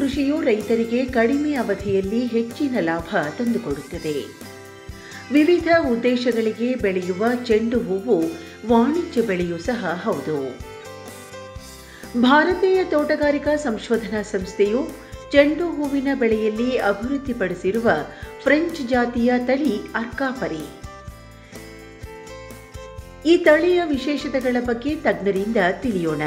ಕೃಷಿಯು ರೈತರಿಗೆ ಕಡಿಮೆ ಅವಧಿಯಲ್ಲಿ ಹೆಚ್ಚಿನ ಲಾಭ ತಂದುಕೊಡುತ್ತದೆ ವಿವಿಧ ಉದ್ದೇಶಗಳಿಗೆ ಬೆಳೆಯುವ ಚೆಂಡು ಹೂವು ವಾಣಿಜ್ಯ ಬೆಳೆಯೂ ಸಹ ಹೌದು ಭಾರತೀಯ ತೋಟಗಾರಿಕಾ ಸಂಶೋಧನಾ ಸಂಸ್ಥೆಯು ಚೆಂಡು ಹೂವಿನ ಬೆಳೆಯಲ್ಲಿ ಅಭಿವೃದ್ಧಿಪಡಿಸಿರುವ ಫ್ರೆಂಚ್ ಜಾತಿಯ ತಳಿ ಅರ್ಕಾಪರಿ ಈ ತಳಿಯ ವಿಶೇಷತೆಗಳ ಬಗ್ಗೆ ತಜ್ಞರಿಂದ ತಿಳಿಯೋಣ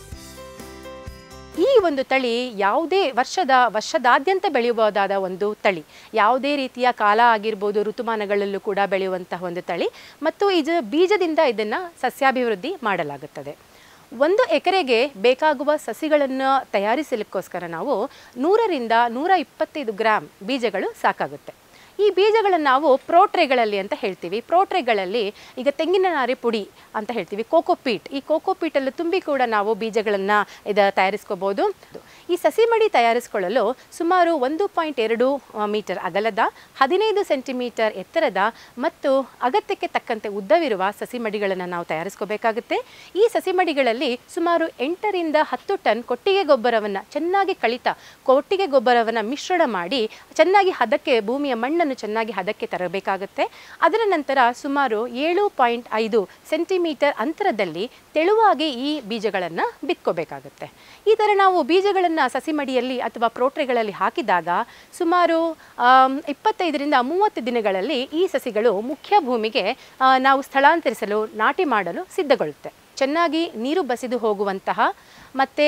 ಈ ಒಂದು ತಳಿ ಯಾವುದೇ ವರ್ಷದ ವರ್ಷದಾದ್ಯಂತ ಬೆಳೆಯಬಹುದಾದ ಒಂದು ತಳಿ ಯಾವುದೇ ರೀತಿಯ ಕಾಲ ಆಗಿರ್ಬೋದು ಋತುಮಾನಗಳಲ್ಲೂ ಕೂಡ ಬೆಳೆಯುವಂತಹ ಒಂದು ತಳಿ ಮತ್ತು ಇದು ಬೀಜದಿಂದ ಇದನ್ನು ಸಸ್ಯಾಭಿವೃದ್ಧಿ ಮಾಡಲಾಗುತ್ತದೆ ಒಂದು ಎಕರೆಗೆ ಬೇಕಾಗುವ ಸಸಿಗಳನ್ನು ತಯಾರಿಸಲಿಕ್ಕೋಸ್ಕರ ನಾವು ನೂರರಿಂದ ನೂರ ಇಪ್ಪತ್ತೈದು ಗ್ರಾಮ್ ಬೀಜಗಳು ಸಾಕಾಗುತ್ತೆ ಈ ಬೀಜಗಳನ್ನು ನಾವು ಪ್ರೋಟ್ರೆಗಳಲ್ಲಿ ಅಂತ ಹೇಳ್ತೀವಿ ಪ್ರೋಟ್ರೆಗಳಲ್ಲಿ ಈಗ ತೆಂಗಿನ ನಾರೆ ಪುಡಿ ಅಂತ ಹೇಳ್ತೀವಿ ಕೋಕೋಪೀಟ್ ಈ ಕೋಕೋಪೀಟಲ್ಲಿ ತುಂಬಿ ಕೂಡ ನಾವು ಬೀಜಗಳನ್ನು ಇದು ತಯಾರಿಸ್ಕೋಬೋದು ಈ ಸಸಿ ಮಡಿ ತಯಾರಿಸ್ಕೊಳ್ಳಲು ಸುಮಾರು ಒಂದು ಪಾಯಿಂಟ್ ಎರಡು ಮೀಟರ್ ಅಗಲದ ಹದಿನೈದು ಸೆಂಟಿಮೀಟರ್ ಎತ್ತರದ ಮತ್ತು ಅಗತ್ಯಕ್ಕೆ ತಕ್ಕಂತೆ ಉದ್ದವಿರುವ ಸಸಿ ಮಡಿಗಳನ್ನು ನಾವು ತಯಾರಿಸ್ಕೋಬೇಕಾಗುತ್ತೆ ಈ ಸಸಿ ಮಡಿಗಳಲ್ಲಿ ಸುಮಾರು ಎಂಟರಿಂದ ಹತ್ತು ಟನ್ ಕೊಟ್ಟಿಗೆ ಗೊಬ್ಬರವನ್ನು ಚೆನ್ನಾಗಿ ಕಳಿತ ಕೊಟ್ಟಿಗೆ ಗೊಬ್ಬರವನ್ನು ಮಿಶ್ರಣ ಮಾಡಿ ಚೆನ್ನಾಗಿ ಹದಕ್ಕೆ ಭೂಮಿಯ ಮಣ್ಣನ್ನು ಚೆನ್ನಾಗಿ ಹದಕ್ಕೆ ತರಬೇಕಾಗುತ್ತೆ ಅದರ ನಂತರ ಸುಮಾರು ಏಳು ಪಾಯಿಂಟ್ ಐದು ಸೆಂಟಿಮೀಟರ್ ಅಂತರದಲ್ಲಿ ತೆಳುವಾಗಿ ಈ ಬೀಜಗಳನ್ನು ಬಿತ್ಕೋಬೇಕಾಗುತ್ತೆ ಈ ಥರ ನಾವು ಬೀಜಗಳನ್ನು ಸಸಿ ಮಡಿಯಲ್ಲಿ ಅಥವಾ ಪ್ರೋಟ್ರೆಗಳಲ್ಲಿ ಹಾಕಿದಾಗ ಸುಮಾರು ಆಮ್, ಇಪ್ಪತ್ತೈದರಿಂದ ಮೂವತ್ತು ದಿನಗಳಲ್ಲಿ ಈ ಸಸಿಗಳು ಮುಖ್ಯ ಭೂಮಿಗೆ ಆ, ನಾವು ಸ್ಥಳಾಂತರಿಸಲು ನಾಟಿ ಮಾಡಲು ಸಿದ್ಧಗೊಳ್ಳುತ್ತೆ ಚೆನ್ನಾಗಿ ನೀರು ಬಸಿದು ಹೋಗುವಂತಹ ಮತ್ತು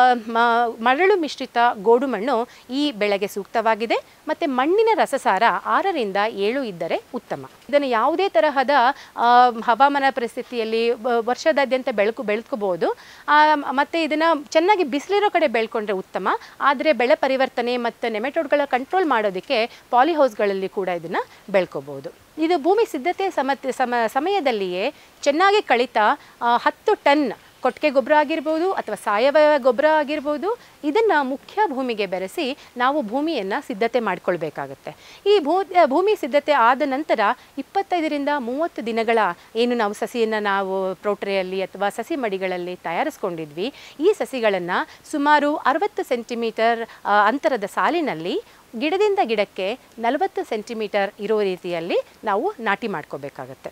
ಮರಳು ಮಿಶ್ರಿತ ಗೋಡು ಮಣ್ಣು ಈ ಬೆಳೆಗೆ ಸೂಕ್ತವಾಗಿದೆ ಮತ್ತು ಮಣ್ಣಿನ ರಸಸಾರ ಆರರಿಂದ ಏಳು ಇದ್ದರೆ ಉತ್ತಮ ಇದನ್ನು ಯಾವುದೇ ತರಹದ ಆ, ಹವಾಮಾನ ಪರಿಸ್ಥಿತಿಯಲ್ಲಿ ಬ- ವರ್ಷದಾದ್ಯಂತ ಬೆಳಕು ಬೆಳ್ಕೋಬೋದು ಮತ್ತು ಇದನ್ನು ಚೆನ್ನಾಗಿ ಬಿಸಿಲಿರೋ ಕಡೆ ಬೆಳ್ಕೊಂಡ್ರೆ ಉತ್ತಮ ಆದರೆ ಬೆಳೆ ಪರಿವರ್ತನೆ ಮತ್ತು ನೆಮೆಟೋಡ್ಗಳ ಕಂಟ್ರೋಲ್ ಮಾಡೋದಕ್ಕೆ ಪಾಲಿಹೌಸ್ಗಳಲ್ಲಿ ಕೂಡ ಇದನ್ನು ಬೆಳ್ಕೋಬೋದು ಇದು ಭೂಮಿ ಸಿದ್ಧತೆ ಸಮ ಸಮ ಸಮಯದಲ್ಲಿಯೇ ಚೆನ್ನಾಗಿ ಕಳಿತ ಆ, ಹತ್ತು ಟನ್ ಕೊಟ್ಟಿಗೆ ಗೊಬ್ಬರ ಆಗಿರ್ಬೋದು ಅಥವಾ ಸಾವಯವ ಗೊಬ್ಬರ ಆಗಿರ್ಬೋದು ಇದನ್ನು ಮುಖ್ಯ ಭೂಮಿಗೆ ಬೆರೆಸಿ ನಾವು ಭೂಮಿಯನ್ನು ಸಿದ್ಧತೆ ಮಾಡಿಕೊಳ್ಬೇಕಾಗತ್ತೆ ಈ ಭೂ ಭೂಮಿ ಸಿದ್ಧತೆ ಆದ ನಂತರ ಇಪ್ಪತ್ತೈದರಿಂದ ಮೂವತ್ತು ದಿನಗಳ ಏನು ನಾವು ಸಸಿಯನ್ನು ನಾವು ಪ್ರೋಟ್ರೆಯಲ್ಲಿ ಅಥವಾ ಸಸಿ ಮಡಿಗಳಲ್ಲಿ ತಯಾರಿಸ್ಕೊಂಡಿದ್ವಿ ಈ ಸಸಿಗಳನ್ನು ಸುಮಾರು ಅರವತ್ತು ಸೆಂಟಿಮೀಟರ್ ಆ, ಅಂತರದ ಸಾಲಿನಲ್ಲಿ ಗಿಡದಿಂದ ಗಿಡಕ್ಕೆ ನಲವತ್ತು ಸೆಂಟಿಮೀಟರ್ ಇರೋ ರೀತಿಯಲ್ಲಿ ನಾವು ನಾಟಿ ಮಾಡ್ಕೋಬೇಕಾಗತ್ತೆ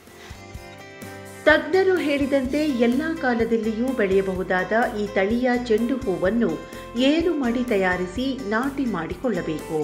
ತಜ್ಞರು ಹೇಳಿದಂತೆ ಎಲ್ಲಾ ಕಾಲದಲ್ಲಿಯೂ ಬೆಳೆಯಬಹುದಾದ ಈ ತಳಿಯ ಚೆಂಡು ಹೂವನ್ನು ಏರು ಮಡಿ ತಯಾರಿಸಿ ನಾಟಿ ಮಾಡಿಕೊಳ್ಳಬೇಕು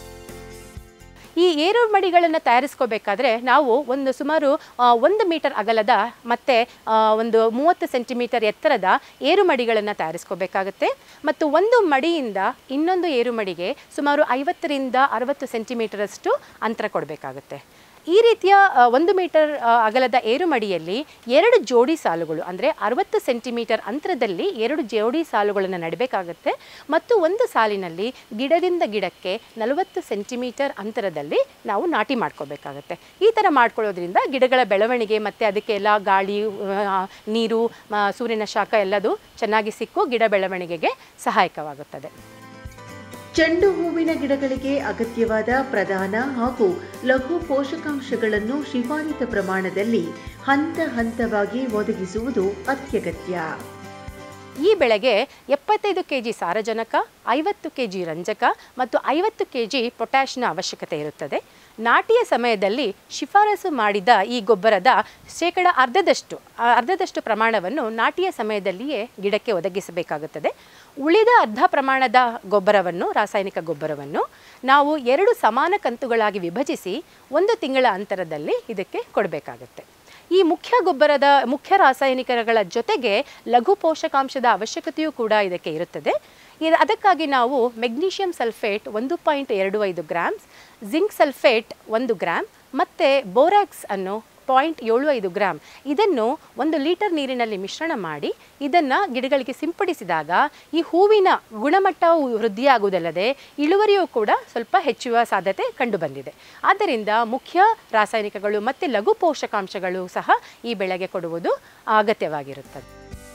ಈ ಏರು ಮಡಿಗಳನ್ನು ತಯಾರಿಸ್ಕೋಬೇಕಾದ್ರೆ ನಾವು ಒಂದು ಸುಮಾರು ಆ, ಒಂದು ಮೀಟರ್ ಅಗಲದ ಮತ್ತು ಒಂದು ಮೂವತ್ತು ಸೆಂಟಿಮೀಟರ್ ಎತ್ತರದ ಏರು ಮಡಿಗಳನ್ನು ತಯಾರಿಸ್ಕೋಬೇಕಾಗುತ್ತೆ ಮತ್ತು ಒಂದು ಮಡಿಯಿಂದ ಇನ್ನೊಂದು ಏರು ಮಡಿಗೆ ಸುಮಾರು ಐವತ್ತರಿಂದ ಅರವತ್ತು ಸೆಂಟಿಮೀಟರಷ್ಟು ಅಂತರ ಕೊಡಬೇಕಾಗುತ್ತೆ ಈ ರೀತಿಯ ಆ, ಒಂದು ಮೀಟರ್ ಆ, ಅಗಲದ ಏರು ಮಡಿಯಲ್ಲಿ ಎರಡು ಜೋಡಿ ಸಾಲುಗಳು ಅಂದರೆ ಅರವತ್ತು ಸೆಂಟಿಮೀಟರ್ ಅಂತರದಲ್ಲಿ ಎರಡು ಜೋಡಿ ಸಾಲುಗಳನ್ನು ನಡಬೇಕಾಗುತ್ತೆ ಮತ್ತು ಒಂದು ಸಾಲಿನಲ್ಲಿ ಗಿಡದಿಂದ ಗಿಡಕ್ಕೆ ನಲವತ್ತು ಸೆಂಟಿಮೀಟರ್ ಅಂತರದಲ್ಲಿ ನಾವು ನಾಟಿ ಮಾಡ್ಕೋಬೇಕಾಗತ್ತೆ ಈ ಥರ ಮಾಡ್ಕೊಳ್ಳೋದ್ರಿಂದ ಗಿಡಗಳ ಬೆಳವಣಿಗೆ ಮತ್ತು ಅದಕ್ಕೆಲ್ಲ ಗಾಳಿ ಆ, ನೀರು ಮ, ಸೂರ್ಯನ ಶಾಖ ಎಲ್ಲದು ಚೆನ್ನಾಗಿ ಸಿಕ್ಕು ಗಿಡ ಬೆಳವಣಿಗೆಗೆ ಸಹಾಯಕವಾಗುತ್ತದೆ ಚೆಂಡು ಹೂವಿನ ಗಿಡಗಳಿಗೆ ಅಗತ್ಯವಾದ ಪ್ರಧಾನ ಹಾಗೂ ಲಘು ಪೋಷಕಾಂಶಗಳನ್ನು ಶಿಫಾರಿತ ಪ್ರಮಾಣದಲ್ಲಿ ಹಂತ ಹಂತವಾಗಿ ಒದಗಿಸುವುದು ಅತ್ಯಗತ್ಯ ಈ ಬೆಳೆಗೆ ಎಪ್ಪತ್ತೈದು ಕೆ ಜಿ ಸಾರಜನಕ ಐವತ್ತು ಕೆ ಜಿ ರಂಜಕ ಮತ್ತು ಐವತ್ತು ಕೆ ಜಿ ಪೊಟ್ಯಾಷ್ನ ಅವಶ್ಯಕತೆ ಇರುತ್ತದೆ ನಾಟಿಯ ಸಮಯದಲ್ಲಿ ಶಿಫಾರಸು ಮಾಡಿದ ಈ ಗೊಬ್ಬರದ ಶೇಕಡ ಅರ್ಧದಷ್ಟು ಆ, ಅರ್ಧದಷ್ಟು ಪ್ರಮಾಣವನ್ನು ನಾಟಿಯ ಸಮಯದಲ್ಲಿಯೇ ಗಿಡಕ್ಕೆ ಒದಗಿಸಬೇಕಾಗುತ್ತದೆ ಉಳಿದ ಅರ್ಧ ಪ್ರಮಾಣದ ಗೊಬ್ಬರವನ್ನು ರಾಸಾಯನಿಕ ಗೊಬ್ಬರವನ್ನು ನಾವು ಎರಡು ಸಮಾನ ಕಂತುಗಳಾಗಿ ವಿಭಜಿಸಿ ಒಂದು ತಿಂಗಳ ಅಂತರದಲ್ಲಿ ಇದಕ್ಕೆ ಕೊಡಬೇಕಾಗುತ್ತೆ ಈ ಮುಖ್ಯ ಗೊಬ್ಬರದ ಮುಖ್ಯ ರಾಸಾಯನಿಕಗಳ ಜೊತೆಗೆ ಲಘು ಪೋಷಕಾಂಶದ ಅವಶ್ಯಕತೆಯೂ ಕೂಡ ಇದಕ್ಕೆ ಇರುತ್ತದೆ ಇದು ಅದಕ್ಕಾಗಿ ನಾವು ಮೆಗ್ನೀಷಿಯಂ ಸಲ್ಫೇಟ್ ಒಂದು ಪಾಯಿಂಟ್ ಎರಡು ಐದು ಗ್ರಾಮ್ಸ್ ಜಿಂಕ್ ಸಲ್ಫೇಟ್ ಒಂದು ಗ್ರಾಮ್ ಮತ್ತು ಬೋರಾಕ್ಸ್ ಅನ್ನು ಪಾಯಿಂಟ್ ಏಳು ಐದು ಗ್ರಾಮ್ ಇದನ್ನು ಒಂದು ಲೀಟರ್ ನೀರಿನಲ್ಲಿ ಮಿಶ್ರಣ ಮಾಡಿ ಇದನ್ನು ಗಿಡಗಳಿಗೆ ಸಿಂಪಡಿಸಿದಾಗ ಈ ಹೂವಿನ ಗುಣಮಟ್ಟವು ವೃದ್ಧಿಯಾಗುವುದಲ್ಲದೆ ಇಳುವರಿಯೂ ಕೂಡ ಸ್ವಲ್ಪ ಹೆಚ್ಚುವ ಸಾಧ್ಯತೆ ಕಂಡುಬಂದಿದೆ ಆದ್ದರಿಂದ ಮುಖ್ಯ ರಾಸಾಯನಿಕಗಳು ಮತ್ತು ಲಘು ಪೋಷಕಾಂಶಗಳು ಸಹ ಈ ಬೆಳೆಗೆ ಕೊಡುವುದು ಅಗತ್ಯವಾಗಿರುತ್ತದೆ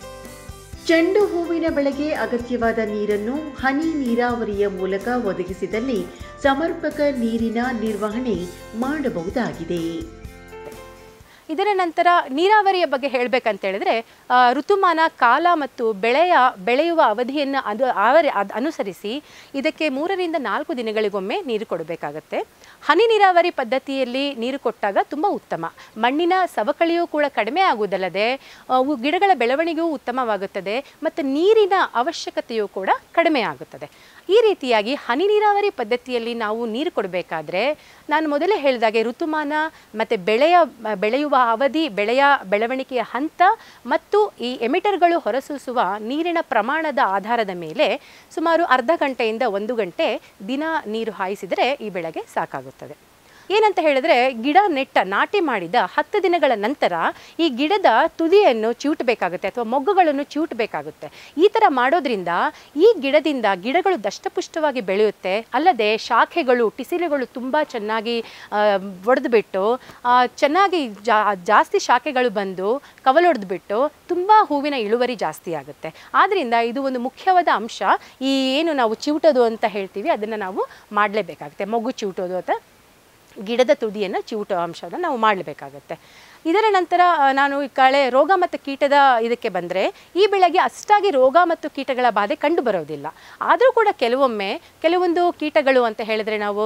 ಚೆಂಡು ಹೂವಿನ ಬೆಳೆಗೆ ಅಗತ್ಯವಾದ ನೀರನ್ನು ಹನಿ ನೀರಾವರಿಯ ಮೂಲಕ ಒದಗಿಸಿದಲ್ಲಿ ಸಮರ್ಪಕ ನೀರಿನ ನಿರ್ವಹಣೆ ಮಾಡಬಹುದಾಗಿದೆ ಇದರ ನಂತರ ನೀರಾವರಿಯ ಬಗ್ಗೆ ಹೇಳಬೇಕಂತ ಹೇಳಿದ್ರೆ ಆ, ಋತುಮಾನ ಕಾಲ ಮತ್ತು ಬೆಳೆಯ ಬೆಳೆಯುವ ಅವಧಿಯನ್ನು ಅದು ಆವರಿ ಅದ್ ಅನುಸರಿಸಿ ಇದಕ್ಕೆ ಮೂರರಿಂದ ನಾಲ್ಕು ದಿನಗಳಿಗೊಮ್ಮೆ ನೀರು ಕೊಡಬೇಕಾಗತ್ತೆ ಹನಿ ನೀರಾವರಿ ಪದ್ಧತಿಯಲ್ಲಿ ನೀರು ಕೊಟ್ಟಾಗ ತುಂಬ ಉತ್ತಮ ಮಣ್ಣಿನ ಸವಕಳಿಯೂ ಕೂಡ ಕಡಿಮೆ ಆಗುವುದಲ್ಲದೆ ಅವು ಗಿಡಗಳ ಬೆಳವಣಿಗೆಯೂ ಉತ್ತಮವಾಗುತ್ತದೆ ಮತ್ತು ನೀರಿನ ಅವಶ್ಯಕತೆಯೂ ಕೂಡ ಕಡಿಮೆ ಆಗುತ್ತದೆ ಈ ರೀತಿಯಾಗಿ ಹನಿ ನೀರಾವರಿ ಪದ್ಧತಿಯಲ್ಲಿ ನಾವು ನೀರು ಕೊಡಬೇಕಾದ್ರೆ ನಾನು ಮೊದಲೇ ಹೇಳಿದಾಗೆ ಋತುಮಾನ ಮತ್ತು ಬೆಳೆಯ ಬೆಳೆಯುವ ಅವಧಿ ಬೆಳೆಯ ಬೆಳವಣಿಗೆಯ ಹಂತ ಮತ್ತು ಈ ಎಮಿಟರ್ಗಳು ಹೊರಸೂಸುವ ನೀರಿನ ಪ್ರಮಾಣದ ಆಧಾರದ ಮೇಲೆ ಸುಮಾರು ಅರ್ಧ ಗಂಟೆಯಿಂದ ಒಂದು ಗಂಟೆ ದಿನ ನೀರು ಹಾಯಿಸಿದರೆ ಈ ಬೆಳೆಗೆ ಸಾಕಾಗುತ್ತದೆ ಏನಂತ ಹೇಳಿದ್ರೆ ಗಿಡ ನೆಟ್ಟ ನಾಟಿ ಮಾಡಿದ ಹತ್ತು ದಿನಗಳ ನಂತರ ಈ ಗಿಡದ ತುದಿಯನ್ನು ಚಿವುಟಬೇಕಾಗುತ್ತೆ ಅಥವಾ ಮೊಗ್ಗುಗಳನ್ನು ಚಿವುಟಬೇಕಾಗುತ್ತೆ ಈ ಥರ ಮಾಡೋದ್ರಿಂದ ಈ ಗಿಡದಿಂದ ಗಿಡಗಳು ದಷ್ಟಪುಷ್ಟವಾಗಿ ಬೆಳೆಯುತ್ತೆ ಅಲ್ಲದೆ ಶಾಖೆಗಳು ಟಿಸಿಲುಗಳು ತುಂಬ ಚೆನ್ನಾಗಿ ಒಡೆದುಬಿಟ್ಟು ಚೆನ್ನಾಗಿ ಜಾ ಜಾಸ್ತಿ ಶಾಖೆಗಳು ಬಂದು ಕವಲೊಡೆದ್ಬಿಟ್ಟು ತುಂಬ ಹೂವಿನ ಇಳುವರಿ ಜಾಸ್ತಿ ಆಗುತ್ತೆ ಆದ್ದರಿಂದ ಇದು ಒಂದು ಮುಖ್ಯವಾದ ಅಂಶ ಈ ಏನು ನಾವು ಚಿವುಟೋದು ಅಂತ ಹೇಳ್ತೀವಿ ಅದನ್ನು ನಾವು ಮಾಡಲೇಬೇಕಾಗುತ್ತೆ ಮೊಗ್ಗು ಚಿವುಟೋದು ಅಥವಾ ಗಿಡದ ತುದಿಯನ್ನು ಚಿವುಟೋ ಅಂಶವನ್ನು ನಾವು ಮಾಡಲೇಬೇಕಾಗತ್ತೆ ಇದರ ನಂತರ ಆ, ನಾನು ಈ ಕಳೆ ರೋಗ ಮತ್ತು ಕೀಟದ ಇದಕ್ಕೆ ಬಂದರೆ ಈ ಬೆಳೆಗೆ ಅಷ್ಟಾಗಿ ರೋಗ ಮತ್ತು ಕೀಟಗಳ ಬಾಧೆ ಕಂಡು ಬರೋದಿಲ್ಲ ಆದರೂ ಕೂಡ ಕೆಲವೊಮ್ಮೆ ಕೆಲವೊಂದು ಕೀಟಗಳು ಅಂತ ಹೇಳಿದ್ರೆ ನಾವು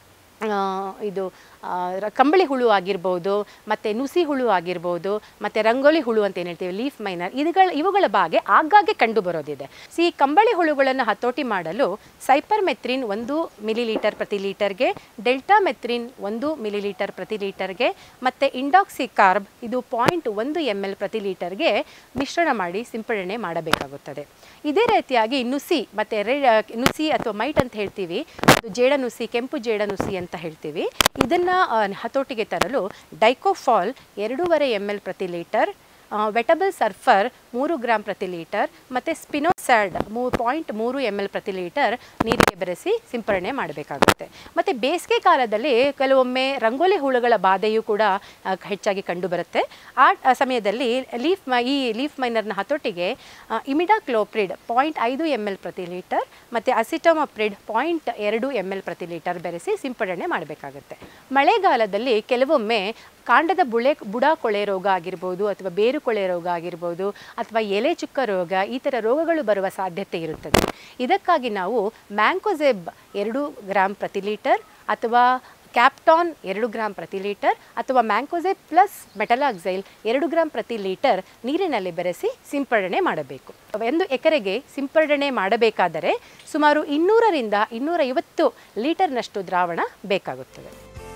ಆ, ಇದು ಆ, ರ- ಕಂಬಳಿ ಹುಳು ಆಗಿರ್ಬೋದು ಮತ್ತು ನುಸಿ ಹುಳು ಆಗಿರ್ಬೋದು ಮತ್ತು ರಂಗೋಲಿ ಹುಳು ಅಂತ ಏನು ಹೇಳ್ತೀವಿ ಲೀಫ್ ಮೈನರ್ ಇವುಗಳ ಇವುಗಳ ಬಾಗೆ ಆಗಾಗ್ಗೆ ಕಂಡು ಬರೋದಿದೆ ಸಿ ಕಂಬಳಿ ಹುಳುಗಳನ್ನು ಹತೋಟಿ ಮಾಡಲು ಸೈಪರ್ ಮೆತ್ರಿನ್ ಒಂದು ಮಿಲಿಲೀಟರ್ ಪ್ರತಿ ಲೀಟರ್ಗೆ ಡೆಲ್ಟಾ ಮೆತ್ರಿನ್ ಒಂದು ಮಿಲಿಲೀಟರ್ ಪ್ರತಿ ಲೀಟರ್ಗೆ ಮತ್ತು ಇಂಡಾಕ್ಸಿ ಕಾರ್ಬ್ ಇದು ಪಾಯಿಂಟ್ ಒಂದು ಎಮ್ ಎಲ್ ಪ್ರತಿ ಲೀಟರ್ಗೆ ಮಿಶ್ರಣ ಮಾಡಿ ಸಿಂಪಡಣೆ ಮಾಡಬೇಕಾಗುತ್ತದೆ ಇದೇ ರೀತಿಯಾಗಿ ನುಸಿ ಮತ್ತು ರೇ ನುಸಿ ಅಥವಾ ಮೈಟ್ ಅಂತ ಹೇಳ್ತೀವಿ ಅದು ಜೇಡ ನುಸಿ ಕೆಂಪು ಜೇಡ ನುಸಿ ಅಂತ ಹೇಳ್ತೀವಿ ಇದನ್ನು ಹತೋಟಿಗೆ ತರಲು ಡೈಕೋಫಾಲ್ ಎರಡೂವರೆ ಎಮ್ ಎಲ್ ಪ್ರತಿ ಲೀಟರ್ ವೆಟಬಲ್ ಸರ್ಫರ್ ಮೂರು ಗ್ರಾಮ್ ಪ್ರತಿ ಲೀಟರ್ ಮತ್ತು ಸ್ಪಿನೋಸ್ಯಾಡ್ ಮೂ ಪಾಯಿಂಟ್ ಮೂರು ಎಮ್ ಎಲ್ ಪ್ರತಿ ಲೀಟರ್ ನೀರಿಗೆ ಬೆರೆಸಿ ಸಿಂಪರಣೆ ಮಾಡಬೇಕಾಗುತ್ತೆ ಮತ್ತು ಬೇಸಿಗೆ ಕಾಲದಲ್ಲಿ ಕೆಲವೊಮ್ಮೆ ರಂಗೋಲಿ ಹುಳುಗಳ ಬಾಧೆಯೂ ಕೂಡ ಆ, ಹೆಚ್ಚಾಗಿ ಕಂಡುಬರುತ್ತೆ ಆ ಆ ಸಮಯದಲ್ಲಿ ಲೀಫ್ ಮ ಈ ಲೀಫ್ ಮೈನರ್ನ ಹತೋಟಿಗೆ ಇಮಿಡಾಕ್ಲೋಪ್ರಿಡ್ ಪಾಯಿಂಟ್ ಐದು ಎಮ್ ಎಲ್ ಪ್ರತಿ ಲೀಟರ್ ಮತ್ತು ಅಸಿಟೋಮಪ್ರಿಡ್ ಪಾಯಿಂಟ್ ಎರಡು ಎಮ್ ಎಲ್ ಪ್ರತಿ ಲೀಟರ್ ಬೆರೆಸಿ ಸಿಂಪಡಣೆ ಮಾಡಬೇಕಾಗುತ್ತೆ ಮಳೆಗಾಲದಲ್ಲಿ ಕೆಲವೊಮ್ಮೆ ಕಾಂಡದ ಬುಳೆ ಬುಡ ಕೊಳೆ ರೋಗ ಆಗಿರ್ಬೋದು ಅಥವಾ ಬೇರು ಕೊಳೆ ರೋಗ ಆಗಿರ್ಬೋದು ಅಥವಾ ಎಲೆ ಚುಕ್ಕ ರೋಗ ಈ ಥರ ರೋಗಗಳು ಬರುವ ಸಾಧ್ಯತೆ ಇರುತ್ತದೆ ಇದಕ್ಕಾಗಿ ನಾವು ಮ್ಯಾಂಕೋಸೆಬ್ ಎರಡು ಗ್ರಾಮ್ ಪ್ರತಿ ಲೀಟರ್ ಅಥವಾ ಕ್ಯಾಪ್ಟಾನ್ ಎರಡು ಗ್ರಾಮ್ ಪ್ರತಿ ಲೀಟರ್ ಅಥವಾ ಮ್ಯಾಂಕೋಸೆ ಪ್ಲಸ್ ಮೆಟಲಾಕ್ಸೈಲ್ ಎರಡು ಗ್ರಾಮ್ ಪ್ರತಿ ಲೀಟರ್ ನೀರಿನಲ್ಲಿ ಬೆರೆಸಿ ಸಿಂಪಡಣೆ ಮಾಡಬೇಕು ಒಂದು ಎಕರೆಗೆ ಸಿಂಪಡಣೆ ಮಾಡಬೇಕಾದರೆ ಸುಮಾರು ಇನ್ನೂರರಿಂದ ಇನ್ನೂರೈವತ್ತು ಲೀಟರ್ನಷ್ಟು ದ್ರಾವಣ ಬೇಕಾಗುತ್ತದೆ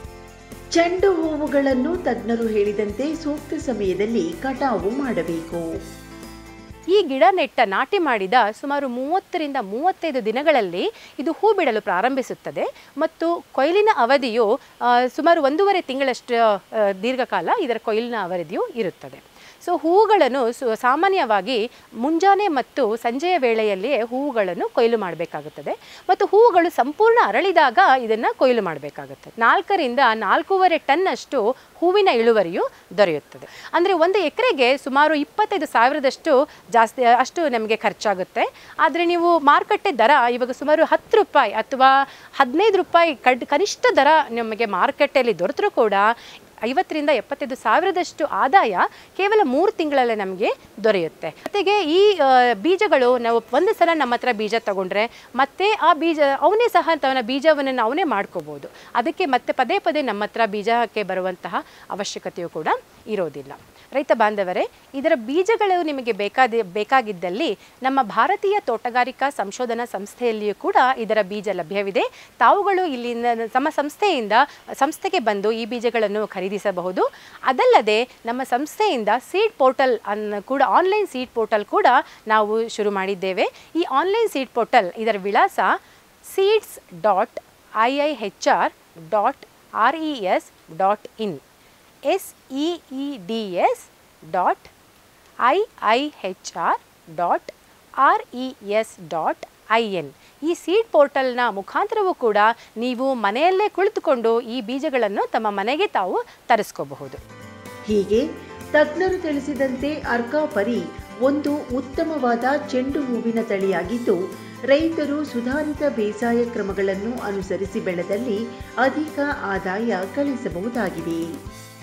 ಚೆಂಡು ಹೂವುಗಳನ್ನು ತಜ್ಞರು ಹೇಳಿದಂತೆ ಸೂಕ್ತ ಸಮಯದಲ್ಲಿ ಕಟಾವು ಮಾಡಬೇಕು ಈ ಗಿಡ ನೆಟ್ಟ ನಾಟಿ ಮಾಡಿದ ಸುಮಾರು ಮೂವತ್ತರಿಂದ ಮೂವತ್ತೈದು ದಿನಗಳಲ್ಲಿ ಇದು ಹೂ ಬಿಡಲು ಪ್ರಾರಂಭಿಸುತ್ತದೆ ಮತ್ತು ಕೊಯ್ಲಿನ ಅವಧಿಯು ಆ, ಸುಮಾರು ಒಂದೂವರೆ ತಿಂಗಳಷ್ಟು ಆ, ದೀರ್ಘಕಾಲ ಇದರ ಕೊಯ್ಲಿನ ಅವಧಿಯು ಇರುತ್ತದೆ ಸೊ ಹೂವುಗಳನ್ನು ಸು ಸಾಮಾನ್ಯವಾಗಿ ಮುಂಜಾನೆ ಮತ್ತು ಸಂಜೆಯ ವೇಳೆಯಲ್ಲಿಯೇ ಹೂವುಗಳನ್ನು ಕೊಯ್ಲು ಮಾಡಬೇಕಾಗುತ್ತದೆ ಮತ್ತು ಹೂವುಗಳು ಸಂಪೂರ್ಣ ಅರಳಿದಾಗ ಇದನ್ನು ಕೊಯ್ಲು ಮಾಡಬೇಕಾಗುತ್ತೆ ನಾಲ್ಕರಿಂದ ನಾಲ್ಕೂವರೆ ಟನ್ನಷ್ಟು ಹೂವಿನ ಇಳುವರಿಯು ದೊರೆಯುತ್ತದೆ ಅಂದರೆ ಒಂದು ಎಕರೆಗೆ ಸುಮಾರು ಇಪ್ಪತ್ತೈದು ಸಾವಿರದಷ್ಟು ಜಾಸ್ತಿ ಅಷ್ಟು ನಮಗೆ ಖರ್ಚಾಗುತ್ತೆ ಆದರೆ ನೀವು ಮಾರುಕಟ್ಟೆ ದರ ಇವಾಗ ಸುಮಾರು ಹತ್ತು ರೂಪಾಯಿ ಅಥವಾ ಹದಿನೈದು ರೂಪಾಯಿ ಕಡ್ ಕನಿಷ್ಠ ದರ ನಮಗೆ ಮಾರುಕಟ್ಟೆಯಲ್ಲಿ ದೊರೆತರೂ ಕೂಡ ಐವತ್ತರಿಂದ ಎಪ್ಪತ್ತೈದು ಸಾವಿರದಷ್ಟು ಆದಾಯ ಕೇವಲ ಮೂರು ತಿಂಗಳಲ್ಲೇ ನಮಗೆ ದೊರೆಯುತ್ತೆ ಜೊತೆಗೆ ಈ ಆ, ಬೀಜಗಳು ನಾವು ಒಂದು ಸಲ ನಮ್ಮ ಹತ್ರ ಬೀಜ ತಗೊಂಡ್ರೆ ಮತ್ತೆ ಆ ಬೀಜ ಅವನೇ ಸಹ ತನ್ನ ಬೀಜವನ್ನು ಅವನೇ ಮಾಡ್ಕೋಬೋದು ಅದಕ್ಕೆ ಮತ್ತೆ ಪದೇ ಪದೇ ನಮ್ಮ ಹತ್ರ ಬೀಜಕ್ಕೆ ಬರುವಂತಹ ಅವಶ್ಯಕತೆಯು ಕೂಡ ಇರೋದಿಲ್ಲ ರೈತ ಬಾಂಧವರೇ ಇದರ ಬೀಜಗಳು ನಿಮಗೆ ಬೇಕಾದ ಬೇಕಾಗಿದ್ದಲ್ಲಿ ನಮ್ಮ ಭಾರತೀಯ ತೋಟಗಾರಿಕಾ ಸಂಶೋಧನಾ ಸಂಸ್ಥೆಯಲ್ಲಿಯೂ ಕೂಡ ಇದರ ಬೀಜ ಲಭ್ಯವಿದೆ ತಾವುಗಳು ಇಲ್ಲಿಂದ ನಮ್ಮ ಸಂಸ್ಥೆಯಿಂದ ಸಂಸ್ಥೆಗೆ ಬಂದು ಈ ಬೀಜಗಳನ್ನು ಖರೀದಿಸಬಹುದು ಅದಲ್ಲದೆ ನಮ್ಮ ಸಂಸ್ಥೆಯಿಂದ ಸೀಡ್ ಪೋರ್ಟಲ್ ಅನ್ನು ಕೂಡ ಆನ್ಲೈನ್ ಸೀಡ್ ಪೋರ್ಟಲ್ ಕೂಡ ನಾವು ಶುರು ಮಾಡಿದ್ದೇವೆ ಈ ಆನ್ಲೈನ್ ಸೀಡ್ ಪೋರ್ಟಲ್ ಇದರ ವಿಳಾಸ seeds dot I I H R dot R E S dot in S E E D S dot I I H R dot R E S dot I N ಈ seed ಪೋರ್ಟಲ್ನ ಮುಖಾಂತರವೂ ಕೂಡ ನೀವು ಮನೆಯಲ್ಲೇ ಕುಳಿತುಕೊಂಡು ಈ ಬೀಜಗಳನ್ನು ತಮ್ಮ ಮನೆಗೆ ತಾವು ತರಿಸ್ಕೋಬಹುದು ಹೀಗೆ ತಜ್ಞರು ತಿಳಿಸಿದಂತೆ ಅರ್ಕಾಪರಿ ಒಂದು ಉತ್ತಮವಾದ ಚೆಂಡು ಹೂವಿನ ತಳಿಯಾಗಿದ್ದು ರೈತರು ಸುಧಾರಿತ ಬೇಸಾಯ ಕ್ರಮಗಳನ್ನು ಅನುಸರಿಸಿ ಬೆಳೆದಲ್ಲಿ ಅಧಿಕ ಆದಾಯ ಗಳಿಸಬಹುದಾಗಿದೆ